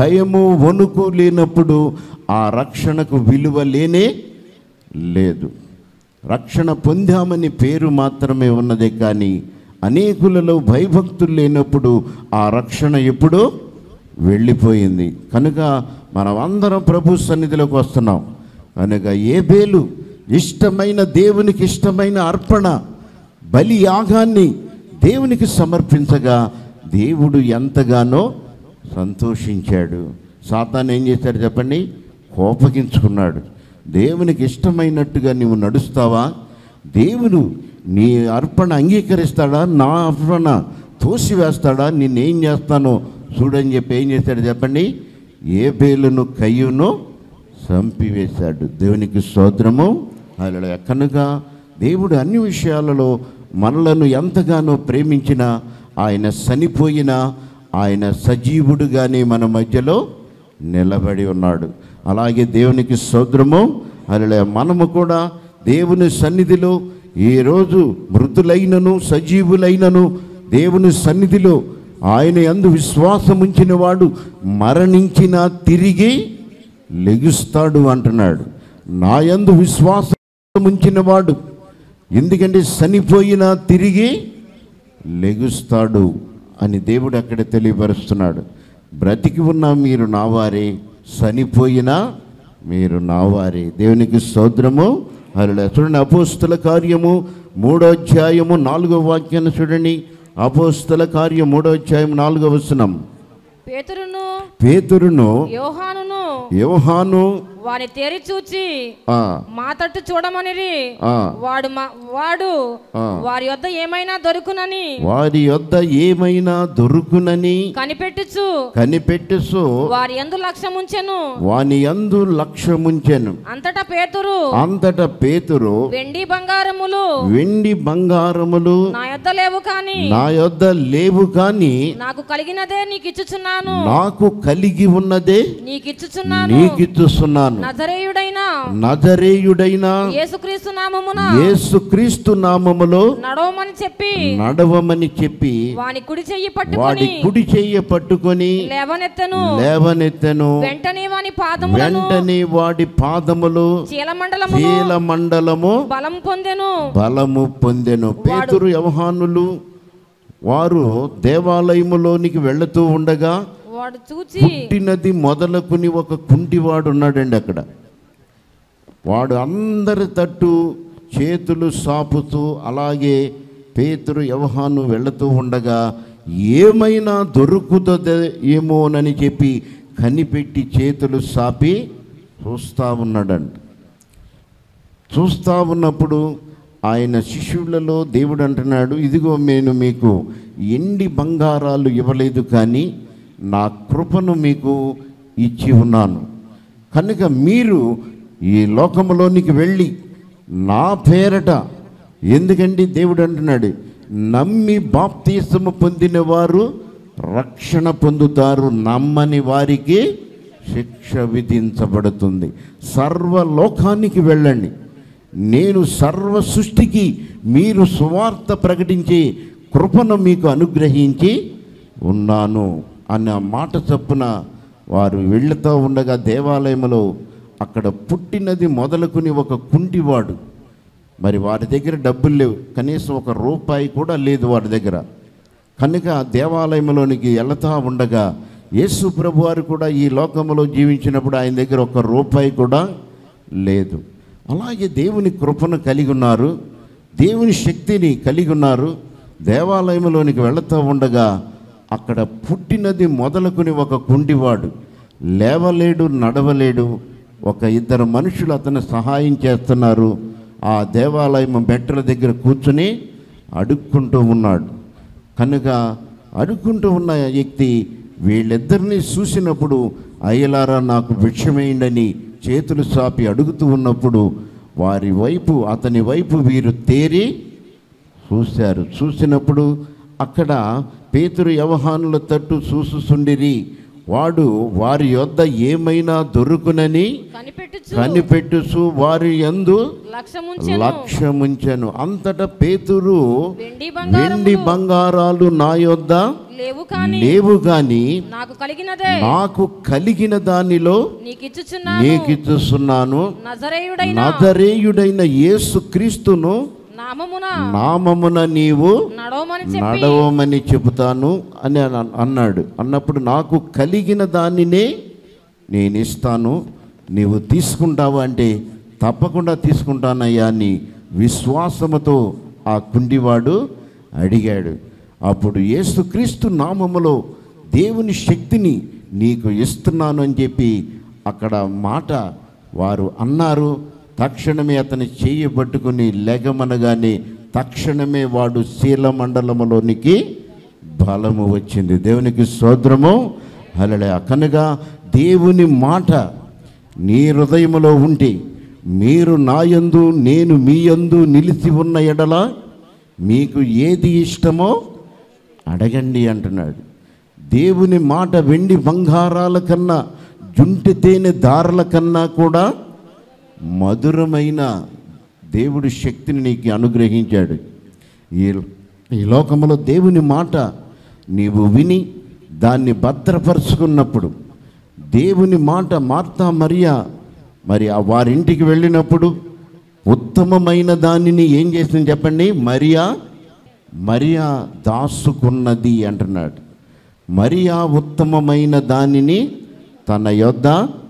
భయము వణుకు లేనప్పుడు ఆ రక్షణకు విలువ లేనే లేదు రక్షణ పొందామని పేరు మాత్రమే ఉన్నదే కానీ అనేకులలో భయభక్తులు లేనప్పుడు ఆ రక్షణ ఎప్పుడో వెళ్ళిపోయింది కనుక మనం అందరం ప్రభు సన్నిధిలోకి వస్తున్నాం కనుక ఏ బేలు ఇష్టమైన దేవునికి ఇష్టమైన అర్పణ బలి యాగాన్ని దేవునికి సమర్పించగా దేవుడు ఎంతగానో సంతోషించాడు సాతాన్ ఏం చేశాడు చెప్పండి కోపగించుకున్నాడు దేవునికి ఇష్టమైనట్టుగా నీవు నడుస్తావా దేవుడు నీ అర్పణ అంగీకరిస్తాడా నా అర్పణ తోసివేస్తాడా నిన్నేం చేస్తానో చూడని చెప్పి ఏం చేశాడు చెప్పండి ఏ బేలును కయ్యును చంపివేశాడు దేవునికి స్తోత్రము అలా కనుక దేవుడు అన్ని విషయాలలో మనలను ఎంతగానో ప్రేమించిన ఆయన చనిపోయిన ఆయన సజీవుడుగానే మన మధ్యలో నిలబడి ఉన్నాడు అలాగే దేవునికి స్తోత్రము అలా మనము కూడా దేవుని సన్నిధిలో ఈరోజు మృతులైనను సజీవులైనను దేవుని సన్నిధిలో ఆయన యందు విశ్వాసం ఉంచిన వాడు మరణించిన తిరిగి లెగుస్తాడు అంటున్నాడు నా యందు విశ్వాసం ఉంచిన వాడు ఎందుకంటే చనిపోయినా తిరిగి లెగుస్తాడు అని దేవుడు అక్కడ తెలియపరుస్తున్నాడు బ్రతికి ఉన్న మీరు నావారే చనిపోయినా మీరు నావారే దేవునికి స్తోత్రము అలా చూడండి అపోస్తుల కార్యము మూడో అధ్యాయము నాలుగో వాక్యాన్ని చూడండి అపోస్తుల కార్యం మూడో అధ్యాయం నాలుగో వచనం పేతురును పేతురును యోహానును యోహాను వాని తేరి చూచి ఆ, మా తట్టు చూడమనిరి ఆ, వాడు మా వాడు ఆ. వారి వద్ద ఏమైనా దొరుకునని వారి యొద్ద ఏమైనా దొరుకునని కనిపెట్టుచు కనిపెట్టుసు వారి ఎందు లక్ష్యముంచెను వాని యందు లక్ష్యముంచెను అంతటా పేతురు అంతట పేతురు వెండి బంగారములు వెండి బంగారములు నా యొద్ద లేవు కాని నా యొద్ద లేవు కానీ నాకు కలిగినదే నీకు ఇచ్చుచున్నాను నాకు కలిగి ఉన్నదే నీకు ఇచ్చుచున్నాను నీకిచ్చుస్తున్నాను నజరేయుడైన నజరేయుడైన యేసుక్రీస్తు నామమున యేసుక్రీస్తు నామములో నడవమని చెప్పి నడవమని చెప్పి వాని కుడి చెయ్యి వాడి పట్టుకొని కుడి చెయ్య పట్టుకొని లేవనెత్తను లేవనెత్తెను వెంటనే వాని పాదములను వెంటనే వాడి పాదములు చీలమండలమును చీల మండలము బలం పొందెను బలము పొందెను పేతురు యవహానులు వారు దేవాలయములోనికి వెళుతూ ఉండగా వాడు చూచి పుట్టినది మొదలుకుని ఒక కుంటివాడు ఉన్నాడండి అక్కడ వాడు అందరి తట్టు చేతులు సాపుతూ అలాగే పేతురు యవహాను వెళుతూ ఉండగా ఏమైనా దొరుకుతుంది ఏమోనని చెప్పి కనిపెట్టి చేతులు సాపి చూస్తూ ఉన్నాడంట చూస్తూ ఉన్నప్పుడు ఆయన శిష్యులలో దేవుడు అంటున్నాడు ఇదిగో నేను మీకు ఎండి బంగారాలు ఇవ్వలేదు కానీ నా కృపను మీకు ఇచ్చి ఉన్నాను కనుక మీరు ఈ లోకములోనికి వెళ్ళి నా పేరట ఎందుకండి దేవుడు అంటున్నాడు నమ్మి బాప్తీసము పొందిన వారు రక్షణ పొందుతారు నమ్మని వారికి శిక్ష విధించబడుతుంది సర్వలోకానికి వెళ్ళండి నేను సర్వ సృష్టికి మీరు సువార్త ప్రకటించే కృపను మీకు అనుగ్రహించి ఉన్నాను అన్న మాట చొప్పున వారు వెళ్తూ ఉండగా దేవాలయంలో అక్కడ పుట్టినది మొదలుకుని ఒక కుంటివాడు మరి వారి దగ్గర డబ్బులు లేవు కనీసం ఒక రూపాయి కూడా లేదు వారి దగ్గర కనుక దేవాలయంలోనికి వెళతా ఉండగా యేసు ప్రభు వారు కూడా ఈ లోకంలో జీవించినప్పుడు ఆయన దగ్గర ఒక రూపాయి కూడా లేదు అలాగే దేవుని కృపను కలిగి ఉన్నారు దేవుని శక్తిని కలిగి ఉన్నారు దేవాలయంలోనికి వెళుతూ ఉండగా అక్కడ పుట్టినది మొదలుకుని ఒక కుండివాడు లేవలేడు నడవలేడు ఒక ఇద్దరు మనుషులు అతను సహాయం చేస్తున్నారు ఆ దేవాలయం మెట్ల దగ్గర కూర్చుని అడుక్కుంటూ ఉన్నాడు కనుక అడుక్కుంటూ ఉన్న వ్యక్తి వీళ్ళిద్దరిని చూసినప్పుడు అయ్యలారా నాకు భిక్షమేయండని చేతులు చాపి అడుగుతూ ఉన్నప్పుడు వారి వైపు అతని వైపు వీరు తేరి చూశారు చూసినప్పుడు అక్కడ పేతురు యవహానుల తట్టు చూసుచుండిరి వాడు వారి యొద్ద ఏమైనా దొరుకునని కనిపెట్టుచు కనిపెట్టుచు వారి యందు లక్ష్యముంచెను లక్ష్యముంచెను అంతటా పేతురు వెండి వెండి బంగారములు బంగారాలు నా యొద్ద లేవు కాని లేవు గాని నాకు కలిగినదే నాకు కలిగిన దానిలో నీకిచ్చుచున్నాను నీకిచ్చుస్తున్నాను నజరేయుడైన నజరేయుడైన యేసు క్రీస్తును నామమున నామమున నీవు నడవమని చెప్పి నడవమని చెబుతాను అని అన- అన్నాడు అన్నప్పుడు నాకు కలిగిన దానినే నేను ఇస్తాను నీవు తీసుకుంటావు అంటే తప్పకుండా తీసుకుంటానయ్యా అని విశ్వాసముతో ఆ కుండివాడు అడిగాడు అప్పుడు యేసుక్రీస్తు నామములో దేవుని శక్తిని నీకు ఇస్తున్నాను అని చెప్పి అక్కడ మాట వారు అన్నారు తక్షణమే అతని చేయి పట్టుకుని లెగమనగానే తక్షణమే వాడు శీలమండలములోనికి బలము వచ్చింది దేవునికి సోద్రము అలలే కనుక దేవుని మాట నీ హృదయములో ఉంటే మీరు నాయందు నేను మీ యందు నిలిచి ఉన్న ఎడల మీకు ఏది ఇష్టమో అడగండి అంటున్నాడు దేవుని మాట వెండి బంగారాల కన్నా జుంటి తేనె దారుల కన్నా కూడా మధురమైన దేవుడి శక్తిని నీకు అనుగ్రహించాడు ఈ ఈ లోకంలో దేవుని మాట నీవు విని దాన్ని భద్రపరుచుకున్నప్పుడు దేవుని మాట మార్తా మరియా మరి ఆ వారింటికి వెళ్ళినప్పుడు ఉత్తమమైన దానిని ఏం చేసింది చెప్పండి మరియా మరియా దాసుకున్నది అంటున్నాడు మరియా ఉత్తమమైన దానిని తన యొద్ద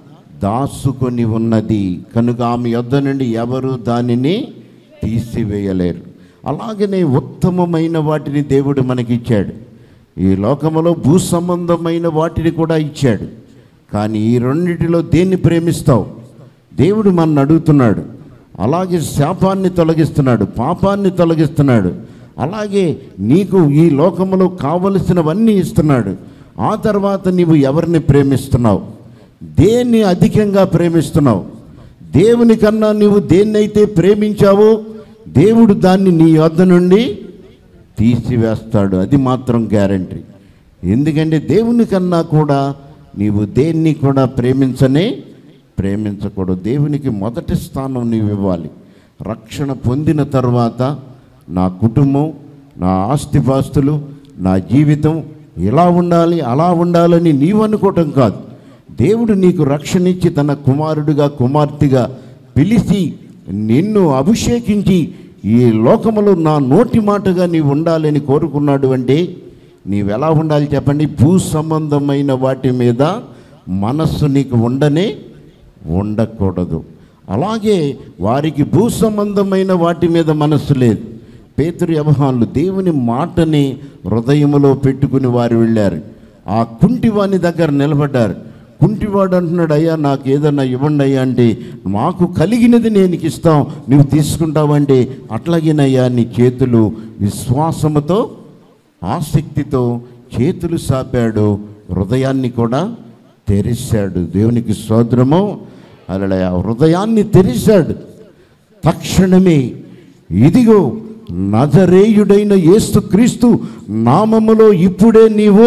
దాసుకొని ఉన్నది కనుక ఆమె యొద్ద నుండి ఎవరు దానిని తీసివేయలేరు అలాగనే ఉత్తమమైన వాటిని దేవుడు మనకిచ్చాడు ఈ లోకములో భూ సంబంధమైన వాటిని కూడా ఇచ్చాడు కానీ ఈ రెండిటిలో దేన్ని ప్రేమిస్తావు దేవుడు మన అడుగుతున్నాడు అలాగే శాపాన్ని తొలగిస్తున్నాడు పాపాన్ని తొలగిస్తున్నాడు అలాగే నీకు ఈ లోకములో కావలసినవన్నీ ఇస్తున్నాడు ఆ తర్వాత నీవు ఎవరిని ప్రేమిస్తున్నావు దేన్ని అధికంగా ప్రేమిస్తున్నావు దేవుని కన్నా నీవు దేన్నైతే ప్రేమించావో దేవుడు దాన్ని నీ వద్ద నుండి తీసివేస్తాడు అది మాత్రం గ్యారంటీ ఎందుకంటే దేవుని కన్నా కూడా నీవు దేన్ని కూడా ప్రేమించనే ప్రేమించకూడదు దేవునికి మొదటి స్థానం నీవు ఇవ్వాలి రక్షణ పొందిన తర్వాత నా కుటుంబం నా ఆస్తిపాస్తులు నా జీవితం ఇలా ఉండాలి అలా ఉండాలని నీవు అనుకోవటం కాదు దేవుడు నీకు రక్షణ ఇచ్చి తన కుమారుడిగా కుమార్తెగా పిలిచి నిన్ను అభిషేకించి ఈ లోకములో నా నోటి మాటగా నీవు ఉండాలని కోరుకున్నాడు అంటే నీవెలా ఉండాలి చెప్పండి భూ సంబంధమైన వాటి మీద మనస్సు నీకు ఉండనే ఉండకూడదు అలాగే వారికి భూ సంబంధమైన వాటి మీద మనస్సు లేదు పేతురు వ్యవహాన్లు దేవుని మాటని హృదయములో పెట్టుకుని వారు వెళ్ళారు ఆ కుంటివాని దగ్గర నిలబడ్డారు కుంటివాడు అంటున్నాడు అయ్యా నాకు ఏదన్నా ఇవ్వండి అయ్యా అంటే మాకు కలిగినది నేను నీకు ఇస్తాం నువ్వు తీసుకుంటావంటే అట్లాగేనయ్యా నీ చేతులు విశ్వాసముతో ఆసక్తితో చేతులు సాపాడు హృదయాన్ని కూడా తెరిశాడు దేవునికి సోదరము అలా హృదయాన్ని తెరిశాడు తక్షణమే ఇదిగో నజరేయుడైన యేసుక్రీస్తు నామములో ఇప్పుడే నీవు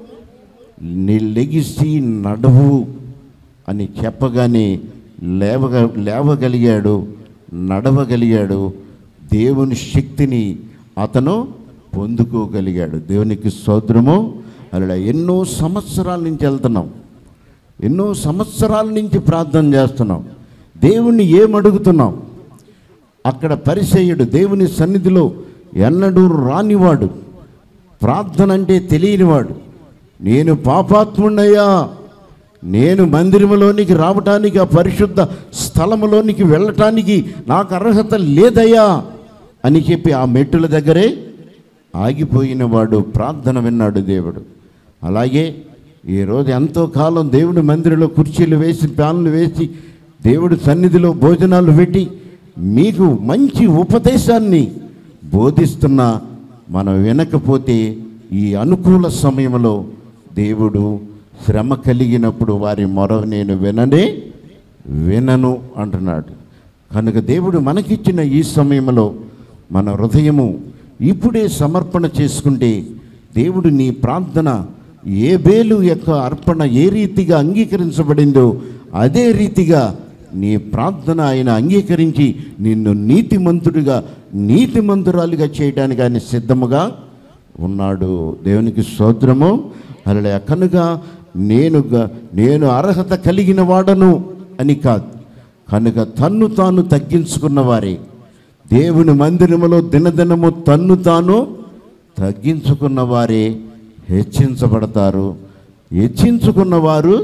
నీ లెగిసి నడవు అని చెప్పగానే లేవగ లేవగలిగాడు నడవగలిగాడు దేవుని శక్తిని అతను పొందుకోగలిగాడు దేవునికి సోదరము అలా ఎన్నో సంవత్సరాల నుంచి వెళ్తున్నాం ఎన్నో సంవత్సరాల నుంచి ప్రార్థన చేస్తున్నాం దేవుణ్ణి ఏమడుగుతున్నాం అక్కడ పరిచయుడు దేవుని సన్నిధిలో ఎన్నడూ రానివాడు ప్రార్థన అంటే తెలియనివాడు నేను పాపాత్ముడయ్యా నేను మందిరములోనికి రావటానికి ఆ పరిశుద్ధ స్థలములోనికి వెళ్ళటానికి నాకు అర్హత లేదయ్యా అని చెప్పి ఆ మెట్టుల దగ్గరే ఆగిపోయిన వాడు ప్రార్థన విన్నాడు దేవుడు అలాగే ఈరోజు ఎంతో కాలం దేవుడి మందిరంలో కుర్చీలు వేసి ప్యాన్లు వేసి దేవుడి సన్నిధిలో భోజనాలు పెట్టి మీకు మంచి ఉపదేశాన్ని బోధిస్తున్నా మనం వినకపోతే ఈ అనుకూల సమయంలో దేవుడు శ్రమ కలిగినప్పుడు వారి మొర నేను విననే వినను అంటున్నాడు కనుక దేవుడు మనకిచ్చిన ఈ సమయంలో మన హృదయము ఇప్పుడే సమర్పణ చేసుకుంటే దేవుడు నీ ప్రార్థన ఏబేలు యొక్క అర్పణ ఏ రీతిగా అంగీకరించబడిందో అదే రీతిగా నీ ప్రార్థన ఆయన అంగీకరించి నిన్ను నీతిమంతుడిగా నీతిమంతురాలుగా చేయడానికి ఆయన సిద్ధముగా ఉన్నాడు దేవునికి స్తోత్రము అలా కనుక నేను గ- నేను అర్హత కలిగిన వాడను అని కాదు కనుక తన్ను తాను తగ్గించుకున్న వారే దేవుని మందిరములో దినదినము తన్ను తాను తగ్గించుకున్న వారే హెచ్చించబడతారు హెచ్చించుకున్న వారు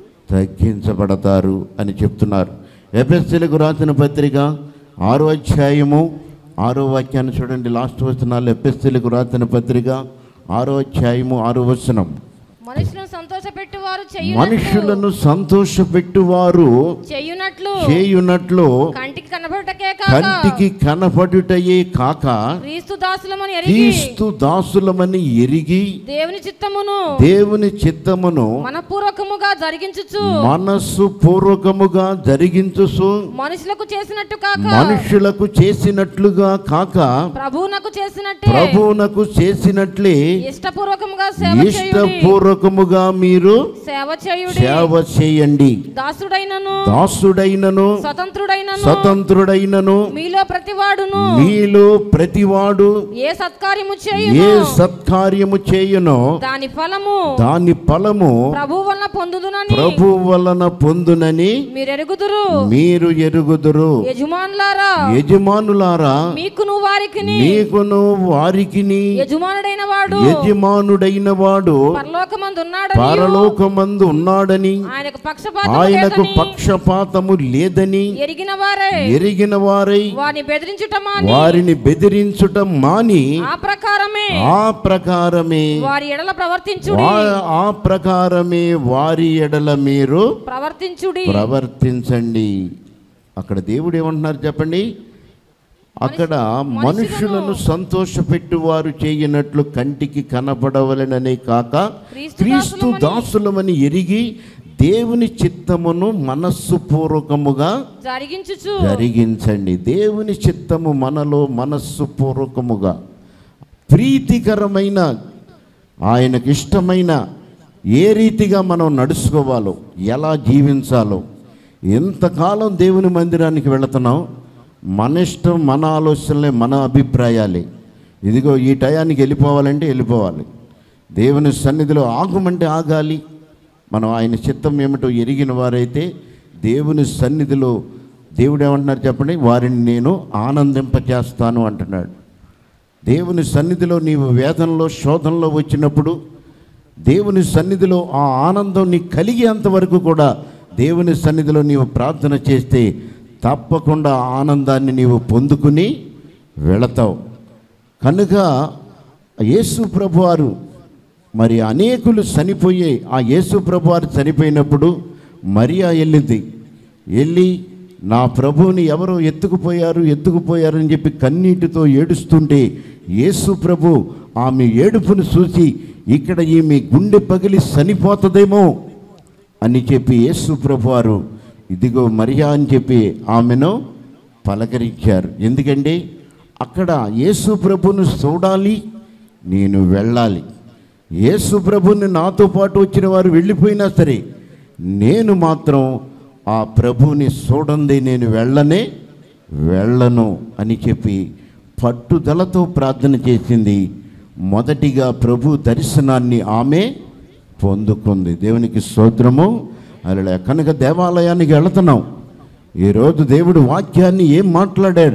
తగ్గించబడతారు అని చెప్తున్నారు ఎఫ్ఎస్సీలకు రాసిన పత్రిక ఆరో అధ్యాయము ఆరో వాక్యాన్ని చూడండి లాస్ట్ వచనాలు ఎఫ్ఎస్సీలకు రాసిన పత్రిక ఆరో అధ్యాయము ఆరో వచనం మనుషులను సంతోషపెట్టువారు మనుషులను సంతోషపెట్టువారు చేయునట్లు చేయునట్లు కంటికి కనబడటకే కాక కంటికి కనపడుటయే కాక క్రీస్తు దాసులమని ఎరిగి క్రీస్తు దాసులమని ఎరిగి దేవుని చిత్తమును దేవుని చిత్తమును మనపూర్వకముగా జరిగించుచు మనస్సు పూర్వకముగా జరిగించుసు మనుషులకు చేసినట్టు కాక మనుషులకు చేసినట్లుగా కాక ప్రభువునకు చేసినట్టే ప్రభువునకు చేసినట్లే ఇష్టపూర్వకముగా సేవ చేయుడి ఇష్టపూర్వకముగా మీరు సేవ చేయుడి సేవ చేయండి దాసుడైనను దాసుడైనను స్వతంత్రుడైనను స్వతంత్రుడైనను మీలో ప్రతివాడును మీలో ప్రతివాడు ఏ సత్కార్యము ఏ చేయును సత్కార్యము చేయునో దాని ఫలము దాని ఫలము ప్రభు వలన పొందుదునని ప్రభు వలన పొందునని మీరెరుగుదురు మీరు ఎరుగుదురు యజమానులారా యజమానులారా మీకును వారికిని నీకును వారికిని యజమానుడైన వాడు యజమానుడైన వాడు పరలోకమందు ఉన్నాడని పరలోకమందు ఉన్నాడని ఆయనకు పక్షపాతము ఆయనకు లేదని పక్షపాతము లేదని ఎరిగిన వారే ఎరిగిన వారై వారిని బెదిరించుట మాని వారిని బెదిరించుట మాని ఆ ప్రకారమే ఆ ప్రకారమే వారి ఎడల ప్రవర్తించుడి వా- ఆ ప్రకారమే వారి ఎడల మీరు ప్రవర్తించుడి ప్రవర్తించండి అక్కడ దేవుడు ఏమంటున్నారు చెప్పండి అక్కడ మనుషులను సంతోషపెట్టు వారు చేయనట్లు కంటికి కనబడవలననే కాక క్రీస్తు క్రీస్తు దాసులమని ఎరిగి దేవుని చిత్తమును మనస్సు పూర్వకముగా జరిగించుచు జరిగించండి దేవుని చిత్తము మనలో మనస్సు పూర్వకముగా ప్రీతికరమైన ఆయనకి ఇష్టమైన ఏ రీతిగా మనం నడుచుకోవాలో ఎలా జీవించాలో ఎంతకాలం దేవుని మందిరానికి వెళుతున్నాం మన ఇష్టం మన ఆలోచనలే మన అభిప్రాయాలే ఇదిగో ఈ టయానికి వెళ్ళిపోవాలంటే వెళ్ళిపోవాలి దేవుని సన్నిధిలో ఆగమంటే ఆగాలి మనం ఆయన చిత్తం ఏమిటో ఎరిగిన వారైతే దేవుని సన్నిధిలో దేవుడు ఏమంటున్నారు చెప్పండి వారిని నేను ఆనందింపచేస్తాను అంటున్నాడు దేవుని సన్నిధిలో నీవు వేదనలో శోధనలో వచ్చినప్పుడు దేవుని సన్నిధిలో ఆ ఆనందం నీకు కలిగేంత వరకు కూడా దేవుని సన్నిధిలో నీవు ప్రార్థన చేస్తే తప్పకుండా ఆ ఆనందాన్ని నీవు పొందుకుని వెళతావు కనుక యేసు ప్రభువారు మరి అనేకులు చనిపోయే ఆ యేసు ప్రభువారు చనిపోయినప్పుడు మరియా వెళ్ళింది వెళ్ళి నా ప్రభువుని ఎవరో ఎత్తుకుపోయారు ఎత్తుకుపోయారు అని చెప్పి కన్నీటితో ఏడుస్తుంటే యేసు ప్రభు ఆమె ఏడుపును చూసి ఇక్కడ ఈమె గుండె పగిలి చనిపోతుందేమో అని చెప్పి యేసు ప్రభువారు ఇదిగో మరియా అని చెప్పి ఆమెను పలకరించారు ఎందుకంటే అక్కడ యేసు ప్రభును చూడాలి నేను వెళ్ళాలి యేసు ప్రభుని నాతో పాటు వచ్చిన వారు వెళ్ళిపోయినా సరే నేను మాత్రం ఆ ప్రభుని చూడండి నేను వెళ్ళనే వెళ్ళను అని చెప్పి పట్టుదలతో ప్రార్థన చేసింది మొదటిగా ప్రభు దర్శనాన్ని ఆమె పొందుకుంది దేవునికి స్తోత్రము అలా కనుక దేవాలయానికి వెళుతున్నాం ఈరోజు దేవుడు వాక్యాన్ని ఏం మాట్లాడాడు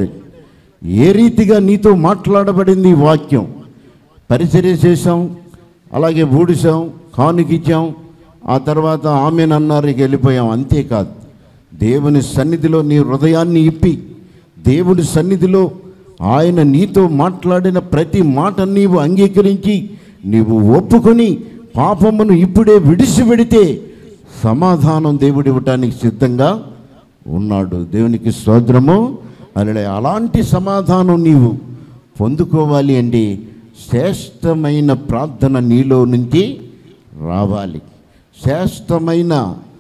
ఏ రీతిగా నీతో మాట్లాడబడింది ఈ వాక్యం పరిచర్య చేసాం అలాగే ఊడిసాం కానుకిచ్చాం ఆ తర్వాత ఆమెనన్నారు ఇక వెళ్ళిపోయాం అంతేకాదు దేవుని సన్నిధిలో నీ హృదయాన్ని ఇప్పి దేవుని సన్నిధిలో ఆయన నీతో మాట్లాడిన ప్రతి మాట నీవు అంగీకరించి నీవు ఒప్పుకొని పాపమును ఇప్పుడే విడిచిపెడితే సమాధానం దేవుడు ఇవ్వటానికి సిద్ధంగా ఉన్నాడు దేవునికి స్తోత్రము అలా అలాంటి సమాధానం నీవు పొందుకోవాలి అంటే శ్రేష్టమైన ప్రార్థన నీలో నుంచి రావాలి శ్రేష్టమైన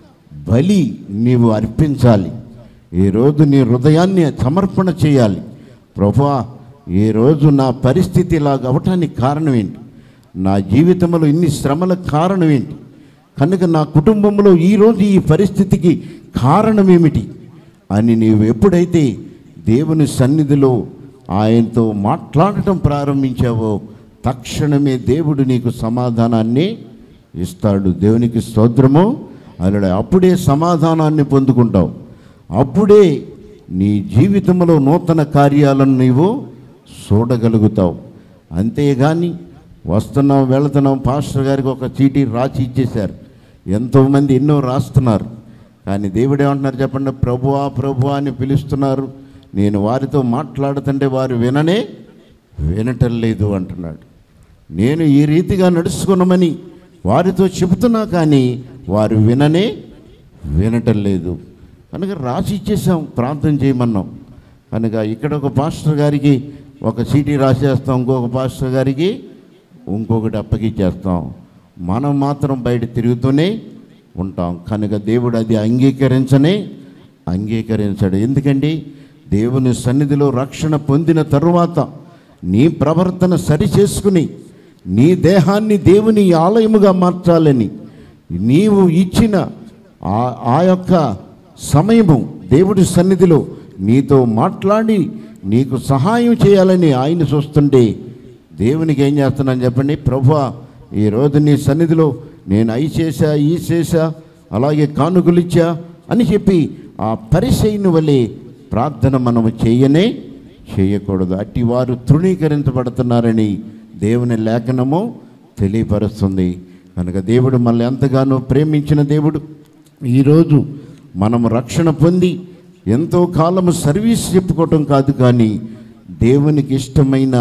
బలి నీవు అర్పించాలి ఈరోజు నీ హృదయాన్ని సమర్పణ చేయాలి ప్రభా ఈరోజు నా పరిస్థితి ఇలాగ అవటానికి కారణం ఏంటి నా జీవితంలో ఇన్ని శ్రమల కారణం ఏంటి కనుక నా కుటుంబంలో ఈరోజు ఈ పరిస్థితికి కారణం ఏమిటి అని నీవు ఎప్పుడైతే దేవుని సన్నిధిలో ఆయనతో మాట్లాడటం ప్రారంభించావో తక్షణమే దేవుడు నీకు సమాధానాన్ని ఇస్తాడు దేవునికి స్తోత్రము అలా అప్పుడే సమాధానాన్ని పొందుకుంటావు అప్పుడే నీ జీవితంలో నూతన కార్యాలను నీవు చూడగలుగుతావు అంతేగాని వస్తున్నాం వెళుతున్నాం పాస్టర్ గారికి ఒక చీటీ రాసి ఇచ్చేశారు ఎంతోమంది ఎన్నో రాస్తున్నారు కానీ దేవుడు ఏమంటున్నారు చెప్పండి ప్రభువా ప్రభువా అని పిలుస్తున్నారు నేను వారితో మాట్లాడుతుంటే వారు విననే వినటం లేదు అంటున్నాడు నేను ఈ రీతిగా నడుచుకున్నామని వారితో చెబుతున్నా కానీ వారు విననే వినటం లేదు కనుక రాసి ఇచ్చేసాం ప్రార్థన చేయమన్నాం కనుక ఇక్కడ ఒక పాస్టర్ గారికి ఒక సీటీ రాసేస్తాం ఇంకొక పాస్టర్ గారికి ఇంకొకటి అప్పగిచ్చేస్తాం మనం మాత్రం బయట తిరుగుతూనే ఉంటాం కనుక దేవుడు అది అంగీకరించనే అంగీకరించాడు ఎందుకండి దేవుని సన్నిధిలో రక్షణ పొందిన తరువాత నీ ప్రవర్తన సరి చేసుకుని నీ దేహాన్ని దేవుని ఆలయముగా మార్చాలని నీవు ఇచ్చిన ఆ ఆ యొక్క సమయము దేవుడి సన్నిధిలో నీతో మాట్లాడి నీకు సహాయం చేయాలని ఆయన చూస్తుంటే దేవునికి ఏం చేస్తున్నాను చెప్పండి ప్రభువా ఈరోజు నీ సన్నిధిలో నేను అయి చేశా ఈ చేశా అలాగే కానుకలు ఇచ్చా అని చెప్పి ఆ పరిచయను వలె ప్రార్థన మనము చేయనే చేయకూడదు అట్టి వారు తృణీకరించబడుతున్నారని దేవుని లేఖనము తెలియపరుస్తుంది కనుక దేవుడు మనల్ని ఎంతగానో ప్రేమించిన దేవుడు ఈరోజు మనం రక్షణ పొంది ఎంతో కాలము సర్వీస్ చెప్పుకోవటం కాదు కానీ దేవునికి ఇష్టమైన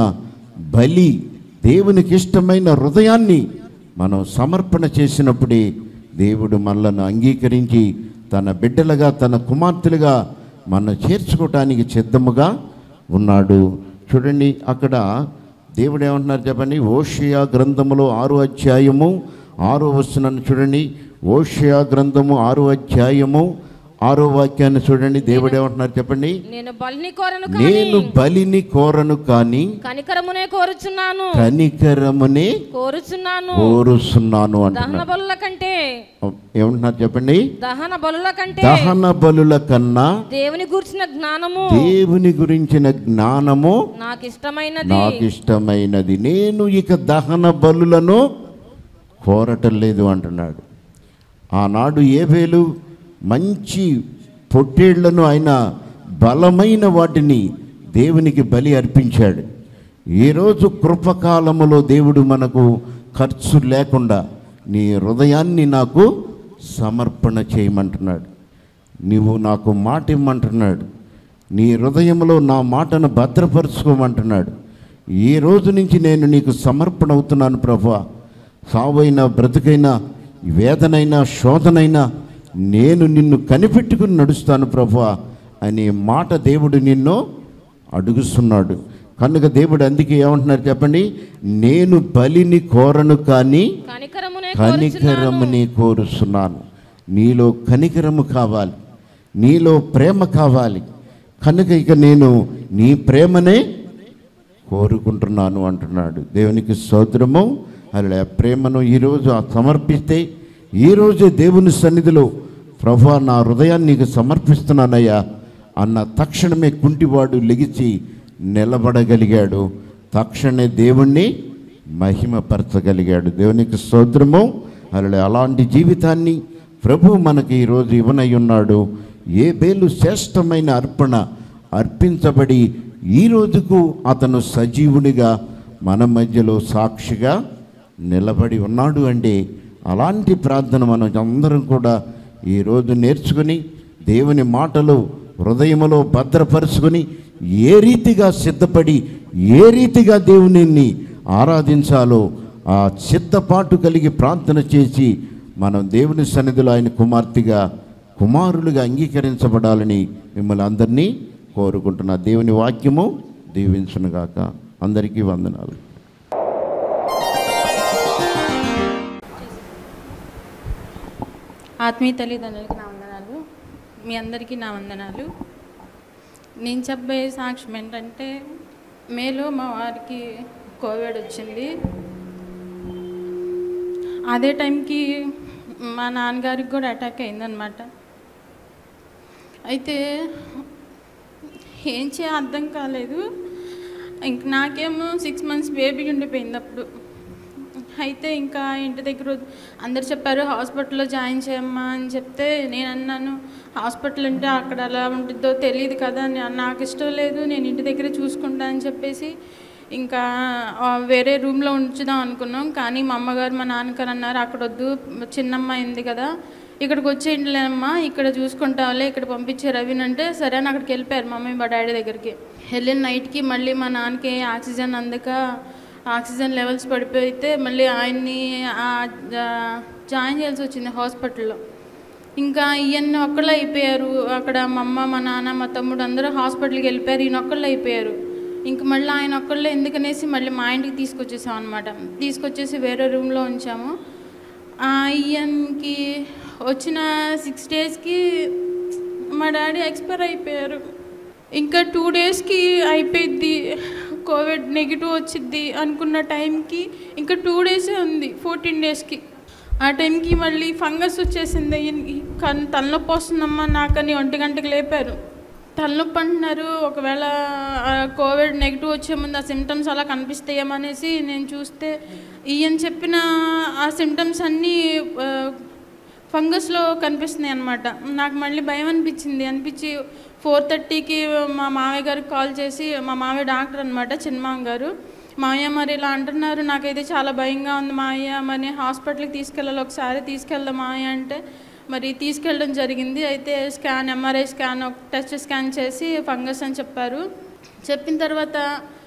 బలి దేవునికి ఇష్టమైన హృదయాన్ని మనం సమర్పణ చేసినప్పుడే దేవుడు మనలను అంగీకరించి తన బిడ్డలుగా తన కుమార్తెలుగా మన చేర్చుకోవటానికి సిద్ధముగా ఉన్నాడు చూడండి అక్కడ దేవుడు ఏమంటున్నారు చెప్పండి ఓషియా గ్రంథములో ఆరో అధ్యాయము ఆరో వస్తున్నాను చూడండి ఓషియా గ్రంథము ఆరో అధ్యాయము ఆరో వాక్యాన్ని చూడండి దేవుడు ఏమంటున్నారు చెప్పండి నేను బలిని కోరను నేను కానీ బలిని కోరను కానీ కనికరమునే కోరుచున్నాను కనికరమునే కోరుచున్నాను కోరుస్తున్నాను దహన అంటున్నారు బలుల కంటే ఏమంటున్నారు చెప్పండి దహన బలుల కంటే దహన బలుల కన్నా దేవుని గూర్చిన జ్ఞానము దేవుని గురించిన జ్ఞానము నాకు ఇష్టమైనది నాకు ఇష్టమైనది నేను ఇక దహన బలులను కోరటం లేదు అంటున్నాడు ఆనాడు ఏబేలు మంచి పొట్టేళ్లను ఆయన బలమైన వాటిని దేవునికి బలి అర్పించాడు ఈరోజు కృపకాలములో దేవుడు మనకు ఖర్చు లేకుండా నీ హృదయాన్ని నాకు సమర్పణ చేయమంటున్నాడు నీవు నాకు మాట ఇమ్మంటున్నాడు నీ హృదయంలో నా మాటను భద్రపరుచుకోమంటున్నాడు ఈ రోజు నుంచి నేను నీకు సమర్పణ అవుతున్నాను ప్రభా సావైనా బ్రతుకైనా వేదనైనా శోధనైనా నేను నిన్ను కనిపెట్టుకుని నడుస్తాను ప్రభా అనే మాట దేవుడు నిన్ను అడుగుస్తున్నాడు కనుక దేవుడు అందుకే ఏమంటున్నారు చెప్పండి నేను బలిని కోరను కానీ కనికరమునే కోరుచున్నాను కనికరముని కోరుస్తున్నాను నీలో కనికరము కావాలి నీలో ప్రేమ కావాలి కనుక ఇక నేను నీ ప్రేమనే కోరుకుంటున్నాను అంటున్నాడు దేవునికి స్తోత్రము అలా ప్రేమను ఈరోజు ఆ సమర్పిస్తే ఈరోజే దేవుని సన్నిధిలో ప్రభా నా హృదయాన్ని నీకు సమర్పిస్తున్నానయ్యా అన్న తక్షణమే కుంటివాడు లెగిచి నిలబడగలిగాడు తక్షణమే దేవుణ్ణి మహిమపరచగలిగాడు దేవునికి స్తోత్రము అలా అలాంటి జీవితాన్ని ప్రభు మనకి ఈరోజు ఇవ్వనై ఉన్నాడు ఏ బేలు శ్రేష్టమైన అర్పణ అర్పించబడి ఈ రోజుకు అతను సజీవునిగా మన మధ్యలో సాక్షిగా నిలబడి ఉన్నాడు అంటే అలాంటి ప్రార్థన మనం అందరం కూడా ఈరోజు నేర్చుకుని దేవుని మాటలు హృదయములో భద్రపరుచుకొని ఏ రీతిగా సిద్ధపడి ఏ రీతిగా దేవునిని ఆరాధించాలో ఆ సిద్ధపాటు కలిగి ప్రార్థన చేసి మనం దేవుని సన్నిధిలో ఆయన కుమార్తెగా కుమారులుగా అంగీకరించబడాలని మిమ్మల్ని అందరినీ కోరుకుంటున్నా దేవుని వాక్యము దీవించునుగాక అందరికీ వందనాలు ఆత్మీయ తల్లిదండ్రులకి నా వందనాలు మీ అందరికీ నా వందనాలు నేను చెప్పే సాక్ష్యం ఏంటంటే మేలో మా వారికి కోవిడ్ వచ్చింది అదే టైంకి మా నాన్నగారికి కూడా అటాక్ అయిందనమాట అయితే ఏం చేయ అర్థం కాలేదు ఇంక నాకేమో సిక్స్ మంత్స్ బేబీ ఉండిపోయింది అప్పుడు అయితే ఇంకా ఇంటి దగ్గర వద్- అందరు చెప్పారు హాస్పిటల్లో జాయిన్ చేయమ్మా అని చెప్తే నేను అన్నాను హాస్పిటల్ అంటే అక్కడ ఎలా ఉంటుందో తెలియదు కదా నే- నాకు ఇష్టం లేదు నేను ఇంటి దగ్గర చూసుకుంటా అని చెప్పేసి ఇంకా ఆ, వేరే రూమ్లో ఉంచుదాం అనుకున్నాం కానీ మా అమ్మగారు మా నాన్నగారు అన్నారు అక్కడ వద్దు చిన్నమ్మ అయింది కదా ఇక్కడికి వచ్చేయండిలేమ్మా ఇక్కడ చూసుకుంటాంలే ఇక్కడ పంపించే రవిని అంటే సరే అని అక్కడికి వెళ్ళిపోయారు మమ్మీ మా డాడీ దగ్గరికి వెళ్ళిన నైట్కి మళ్ళీ మా నాన్నకి ఆక్సిజన్ అందక ఆక్సిజన్ లెవెల్స్ పడిపోతే మళ్ళీ ఆయన్ని ఆ, జా- జాయిన్ చేయాల్సి వచ్చింది హాస్పిటల్లో ఇంకా ఇవన్నీ ఒక్కళ్ళు అయిపోయారు అక్కడ మా అమ్మ మా నాన్న మా తమ్ముడు అందరూ హాస్పిటల్కి వెళ్ళిపోయారు ఈయన ఒక్కళ్ళు అయిపోయారు ఇంక మళ్ళీ ఆయన ఒక్కళ్ళు ఎందుకనేసి మళ్ళీ మా ఇంటికి తీసుకొచ్చేసాం అనమాట తీసుకొచ్చేసి వేరే రూమ్లో ఉంచాము ఆ ఈయనకి వచ్చిన సిక్స్ డేస్కి మా డాడీ ఎక్స్పైర్ అయిపోయారు ఇంకా టూ డేస్కి అయిపోయిద్ది కోవిడ్ నెగిటివ్ వచ్చిద్ది అనుకున్న టైంకి ఇంకా టూ డేసే ఉంది ఫోర్టీన్ డేస్కి ఆ టైంకి మళ్ళీ ఫంగస్ వచ్చేసింది ఈయనకి. కానీ తలనొప్పి వస్తుందమ్మా నాకని ఒంటి గంటకి లేపారు తలనొప్పి అంటున్నారు ఒకవేళ ఆ కోవిడ్ నెగిటివ్ వచ్చే ముందు ఆ సిమ్టమ్స్ అలా కనిపిస్తాయేమో అనేసి నేను చూస్తే ఈయన చెప్పిన ఆ సిమ్టమ్స్ అన్నీ ఆ, ఫంగస్లో కనిపిస్తున్నాయి అనమాట నాకు మళ్ళీ భయం అనిపించింది అనిపించి ఫోర్ థర్టీకి మా మామయ్య గారికి కాల్ చేసి మా మామయ్య డాక్టర్ అనమాట చిన్నమామ గారు మామయ్య మరి ఇలా అంటున్నారు నాకైతే చాలా భయంగా ఉంది మామయ్య మరి హాస్పిటల్కి తీసుకెళ్ళాలి ఒకసారి తీసుకెళ్దాం మామయ్య అంటే మరి తీసుకెళ్ళడం జరిగింది అయితే స్కాన్ ఎంఆర్ఐ స్కాన్ ఒక టెస్ట్ స్కాన్ చేసి ఫంగస్ అని చెప్పారు చెప్పిన తర్వాత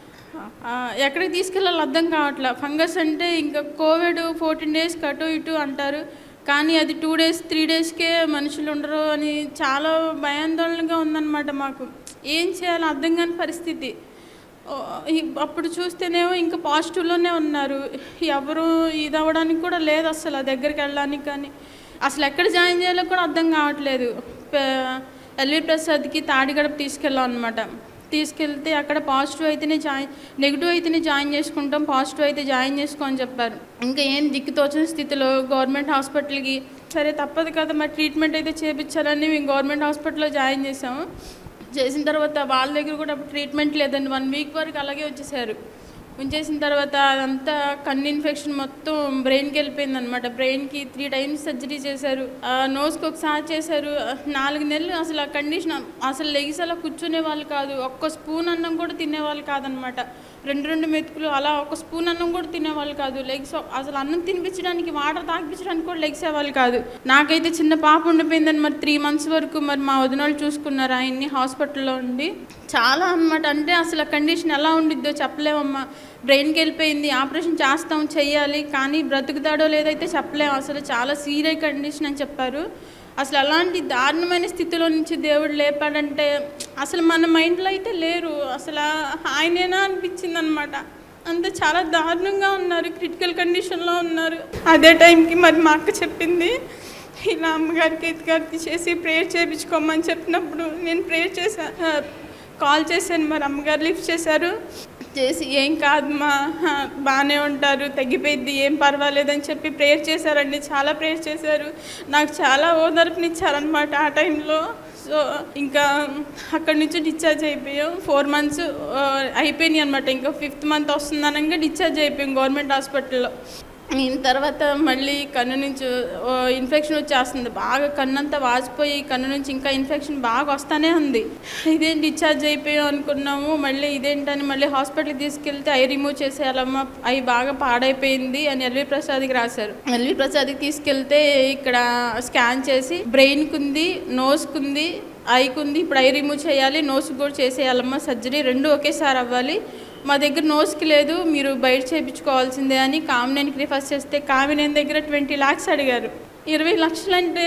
ఆ, ఎక్కడికి తీసుకెళ్ళాలో అర్థం కావట్లే ఫంగస్ అంటే ఇంకా కోవిడ్ ఫోర్టీన్ డేస్ అటు ఇటు అంటారు కానీ అది టూ డేస్ త్రీ డేస్కే మనుషులు ఉండరు అని చాలా భయాందోళనగా ఉందన్నమాట మాకు ఏం చేయాలో అర్థం కాని పరిస్థితి ఓ, ఈ- అప్పుడు చూస్తేనేమో ఇంకా పాజిటివ్లోనే ఉన్నారు ఎవరు ఇది అవ్వడానికి కూడా లేదు అసలు ఆ దగ్గరికి వెళ్ళడానికి కానీ అసలు ఎక్కడ జాయిన్ చేయాలో కూడా అర్థం కావట్లేదు ప- ఎల్వి ప్రసాద్కి తాడిగడప తీసుకెళ్ళాం అనమాట తీసుకెళ్తే అక్కడ పాజిటివ్ అయితేనే జాయిన్ నెగిటివ్ అయితేనే జాయిన్ చేసుకుంటాం పాజిటివ్ అయితే జాయిన్ చేసుకో అని చెప్పారు ఇంకా ఏం దిక్కుతోచిన స్థితిలో గవర్నమెంట్ హాస్పిటల్కి సరే తప్పదు కదా మరి ట్రీట్మెంట్ అయితే చేయించాలని మేము గవర్నమెంట్ హాస్పిటల్లో జాయిన్ చేసాము చేసిన తర్వాత వాళ్ళ దగ్గర కూడా అప్పుడు ట్రీట్మెంట్ లేదండి వన్ వీక్ వరకు అలాగే వచ్చేసారు ఉంచేసిన తర్వాత అదంతా కన్ను ఇన్ఫెక్షన్ మొత్తం బ్రెయిన్కి వెళ్ళిపోయింది అనమాట బ్రెయిన్కి త్రీ టైమ్స్ సర్జరీ చేశారు ఆ నోస్కి ఒకసారి చేశారు ఆ నాలుగు నెలలు అసలు ఆ కండిషన్ అసలు లెగిసి అలా కూర్చునే వాళ్ళు కాదు ఒక్క స్పూన్ అన్నం కూడా తినేవాళ్ళు కాదనమాట రెండు రెండు మెతుకులు అలా ఒక స్పూన్ అన్నం కూడా తినేవాళ్ళు కాదు లెగ్స్ అసలు అన్నం తినిపించడానికి వాటర్ తాగిపించడానికి కూడా లెగ్సేవాళ్ళు కాదు నాకైతే చిన్న పాప ఉండిపోయిందని మరి త్రీ మంత్స్ వరకు మరి మా వదిన వాళ్ళు చూసుకున్నారు ఆయన్ని హాస్పిటల్లో ఉండి చాలా అన్నమాట అంటే అసలు ఆ కండిషన్ ఎలా ఉండిద్దో చెప్పలేమమ్మా బ్రెయిన్కి వెళ్ళిపోయింది ఆపరేషన్ చేస్తాం చెయ్యాలి కానీ బ్రతుకుతాడో లేదైతే చెప్పలేము అసలు చాలా సీరియస్ కండిషన్ అని చెప్పారు అసలు అలాంటి దారుణమైన స్థితిలో నుంచి దేవుడు లేపాడంటే అసలు మన మైండ్లో అయితే లేరు అసలు ఆయనేనా అనిపించింది అనమాట అంత చాలా దారుణంగా ఉన్నారు క్రిటికల్ కండిషన్లో ఉన్నారు అదే టైంకి మరి మా అక్క చెప్పింది ఇలా అమ్మగారికి ఎత్తుగారికి చేసి ప్రేయర్ చేయించుకోమని చెప్పినప్పుడు నేను ప్రేయర్ చేశా ఆ, కాల్ చేశాను మరి అమ్మగారు లిఫ్ట్ చేశారు చేసి ఏం కాదు మా హా, బాగానే ఉంటారు తగ్గిపోయింది ఏం పర్వాలేదని చెప్పి ప్రేయర్ చేశారండి చాలా ప్రేయర్ చేశారు నాకు చాలా ఓదార్పునిచ్చారనమాట ఆ టైంలో సో ఇంకా అక్కడి నుంచి డిశ్చార్జ్ అయిపోయాం ఫోర్ మంత్స్ అయిపోయినాయి అనమాట ఇంకా ఫిఫ్త్ మంత్ వస్తుందనగా డిశ్చార్జ్ అయిపోయాం గవర్నమెంట్ హాస్పిటల్లో అయిన తర్వాత మళ్ళీ కన్ను నుంచి ఓ, ఇన్ఫెక్షన్ వచ్చేస్తుంది బాగా కన్ను అంతా వాచిపోయి కన్ను నుంచి ఇంకా ఇన్ఫెక్షన్ బాగా వస్తానే ఉంది ఇదేం డిశ్చార్జ్ అయిపోయాం అనుకున్నాము మళ్ళీ ఇదేంటని మళ్ళీ హాస్పిటల్కి తీసుకెళ్తే ఐ రిమూవ్ చేసేయాలమ్మా అవి బాగా పాడైపోయింది అని ఎల్వి ప్రసాద్కి రాశారు ఎల్వి ప్రసాద్కి తీసుకెళ్తే ఇక్కడ స్కాన్ చేసి బ్రెయిన్కి ఉంది నోస్కి ఉంది ఐకి ఉంది ఇప్పుడు ఐ రిమూవ్ చేయాలి నోస్కి కూడా చేసేయాలమ్మా సర్జరీ రెండు ఒకేసారి అవ్వాలి మా దగ్గర నోస్కి లేదు మీరు బయట చేయించుకోవాల్సిందే అని కామినేనికి రిఫర్ చేస్తే కామినేని దగ్గర ట్వంటీ ల్యాక్స్ అడిగారు ఇరవై లక్షలు అంటే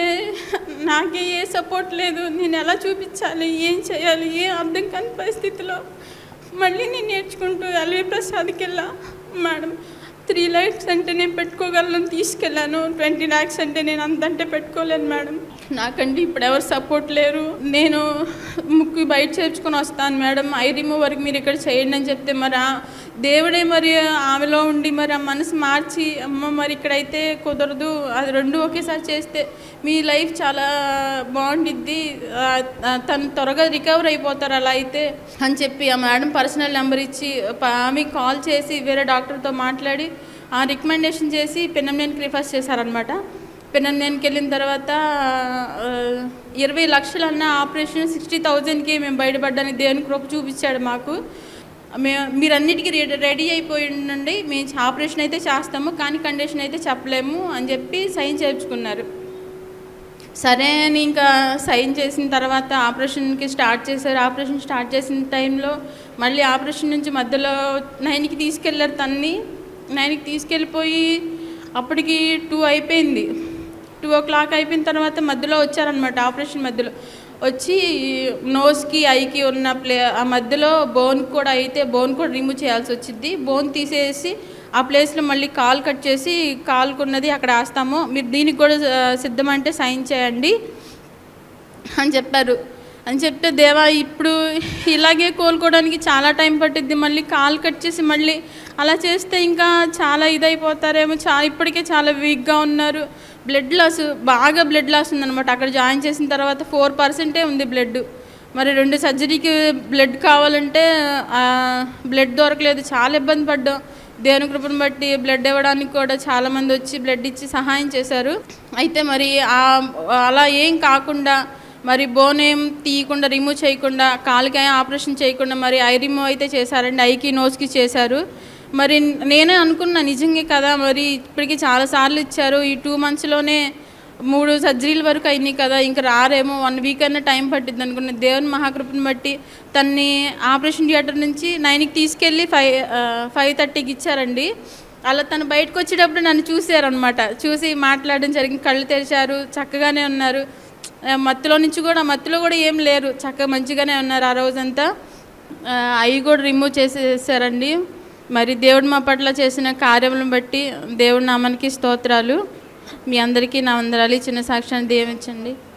నాకే ఏ సపోర్ట్ లేదు నేను ఎలా చూపించాలి ఏం చేయాలి ఏ అర్థం కాని పరిస్థితిలో మళ్ళీ నేను నేర్చుకుంటూ ఎల్వి ప్రసాద్కి వెళ్ళా మేడం త్రీ ల్యాక్స్ అంటే నేను పెట్టుకోగలను తీసుకెళ్ళాను ట్వంటీ ల్యాక్స్ అంటే నేను అంతంటే పెట్టుకోలేను మేడం నాకంటే ఇప్పుడు ఎవరు సపోర్ట్ లేరు నేను ముక్కు బయట చేర్చుకొని వస్తాను మేడం ఐ రిమూవర్కి మీరు ఇక్కడ చేయండి అని చెప్తే మరి ఆ దేవుడే మరి ఆమెలో ఉండి మరి ఆ మనసు మార్చి అమ్మ మరి ఇక్కడైతే కుదరదు అది రెండు ఒకేసారి చేస్తే మీ లైఫ్ చాలా బాగుండిద్ది ఆ, ఆ, తను త్వరగా రికవర్ అయిపోతారు అలా అయితే అని చెప్పి ఆ మేడం పర్సనల్ నెంబర్ ఇచ్చి ప- ఆమెకి కాల్ చేసి వేరే డాక్టర్తో మాట్లాడి ఆ రికమెండేషన్ చేసి పెన్నమ్నేనికి రిఫర్స్ చేశారనమాట పెన్నమ్నేనికి వెళ్ళిన తర్వాత ఆ, ఇరవై లక్షలు అన్న ఆపరేషన్ సిక్స్టీ థౌజండ్కి మేము బయటపడ్డానికి దేవుని కృప చూపించాడు మాకు మేము మీరన్నిటికీ రెడీ రెడీ అయిపోయి ఉండండి మేము ఆపరేషన్ అయితే చేస్తాము కానీ కండిషన్ అయితే చెప్పలేము అని చెప్పి సైన్ చేయించుకున్నారు సరే అని ఇంకా సైన్ చేసిన తర్వాత ఆపరేషన్కి స్టార్ట్ చేశారు ఆపరేషన్ స్టార్ట్ చేసిన టైంలో మళ్ళీ ఆపరేషన్ నుంచి మధ్యలో నైన్కి తీసుకెళ్ళారు తన్ని నైన్కి తీసుకెళ్ళిపోయి అప్పటికి టూ అయిపోయింది టూ ఓ క్లాక్ అయిపోయిన తర్వాత మధ్యలో వచ్చారనమాట ఆపరేషన్ మధ్యలో వచ్చి నోస్కి ఐకి ఉన్న ప్లే ఆ మధ్యలో బోన్ కూడా అయితే బోన్ కూడా రిమూవ్ చేయాల్సి వచ్చింది బోన్ తీసేసి ఆ ప్లేస్లో మళ్ళీ కాల్ కట్ చేసి కాల్కున్నది అక్కడ వేస్తాము మీరు దీనికి కూడా ఆ, సిద్ధమంటే సైన్ చేయండి అని చెప్పారు అని చెప్తే దేవా ఇప్పుడు ఇలాగే కోలుకోవడానికి చాలా టైం పట్టిద్ది మళ్ళీ కాల్ కట్ చేసి మళ్ళీ అలా చేస్తే ఇంకా చాలా ఇదైపోతారేమో చా ఇప్పటికే చాలా వీక్గా ఉన్నారు బ్లడ్ లాస్ బాగా బ్లడ్ లాస్ ఉందన్నమాట అక్కడ జాయిన్ చేసిన తర్వాత ఫోర్ పర్సెంటే ఉంది బ్లడ్ మరి రెండు సర్జరీకి బ్లడ్ కావాలంటే బ్లడ్ దొరకలేదు చాలా ఇబ్బంది పడ్డాం దేవుని కృపను బట్టి బ్లడ్ ఇవ్వడానికి కూడా చాలామంది వచ్చి బ్లడ్ ఇచ్చి సహాయం చేశారు అయితే మరి ఆ- అలా ఏం కాకుండా మరి బోన్ ఏం తీయకుండా రిమూవ్ చేయకుండా కాలుకి ఆపరేషన్ చేయకుండా మరి ఐ రిమూవ్ అయితే చేశారండి ఐకి నోస్కి చేశారు మరి నేనే అనుకున్నా నిజంగా కదా మరి ఇప్పటికి చాలాసార్లు ఇచ్చారు ఈ టూ మంత్స్లోనే మూడు సర్జరీల వరకు అయినాయి కదా ఇంకా రారేమో వన్ వీక్ అయినా టైం పట్టింది అనుకున్న దేవుని మహాకృపను బట్టి తన్ని ఆపరేషన్ థియేటర్ నుంచి నైన్కి తీసుకెళ్ళి ఫైవ్ ఫైవ్ థర్టీకి ఇచ్చారండి అలా తను బయటకు వచ్చేటప్పుడు నన్ను చూశారనమాట చూసి మాట్లాడడం జరిగింది కళ్ళు తెరిచారు చక్కగానే ఉన్నారు ఆ, మత్తులో నుంచి కూడా మత్తులో కూడా ఏం లేరు చక్కగా మంచిగానే ఉన్నారు ఆ రోజంతా ఆ, అవి కూడా రిమూవ్ చేసేసారండి మరి దేవుడు మా పట్ల చేసిన కార్యములను బట్టి దేవుడి నామానికి స్తోత్రాలు మీ అందరికీ నా వందరాలు ఈ చిన్న సాక్ష్యాన్ని దీవించండి